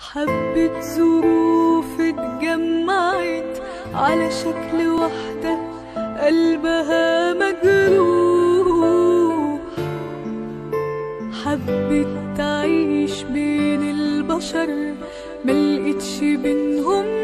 حبة ظروف اتجمعت على شكل واحدة قلبها مجروح حبت تعيش بين البشر ملقتش بينهم